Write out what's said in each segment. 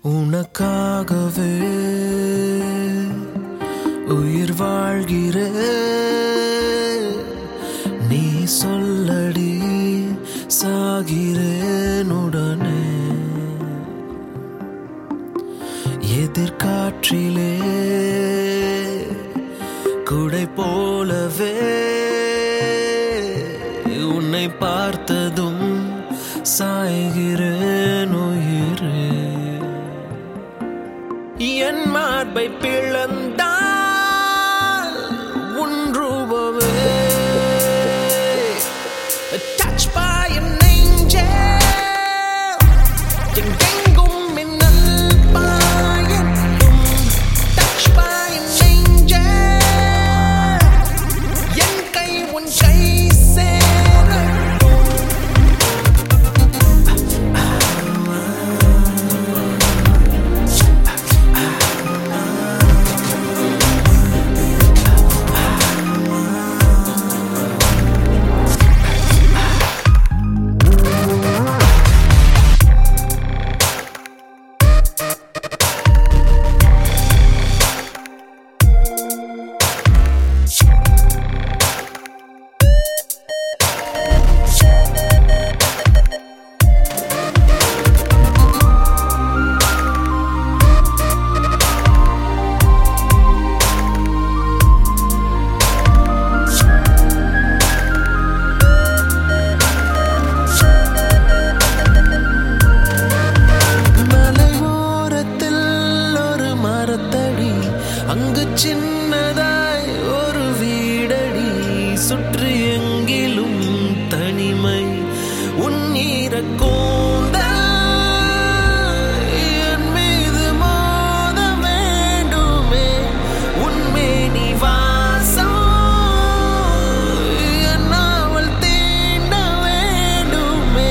உனக்காகவே உயிர் வாழ்கிறே நீ சொல்லடி சாகிறேன் உடனே எதிர்காற்றிலே குடை போலவே உன்னை பார்த்ததும் சாய்கிறேன் உயிரே என் மார்பை பிளந்தால் உன் ரூபமே டச் by an angel எங்கெங்கும் மின்னல் பாயட்டும் டச் by an angel என் கை உன் கை சேரட்டும் மலை ஓரத்தில் ஒரு மரத்தடி அங்கு சின்னதாய் ஒரு வீடடி சுற்றி எங்கிலும் தனிமை உன் ஈரக்கூந்தல் என் மீது மோத வேண்டுமே உன்மேனி வாசம் என் நாவல் தீண்ட வேண்டுமே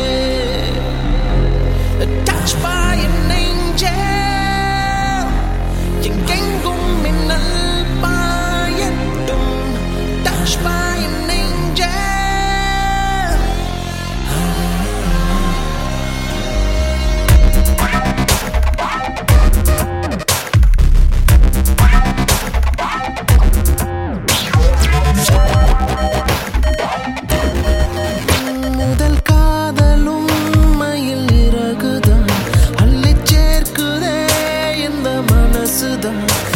touched by an angel எங்கெங்கும் மின்னல் பாயட்டும் touched by an angel முதல் காதலும் மயில் இறகுதான் அள்ளிச் சேர்க்குதே இந்த மனசுதான்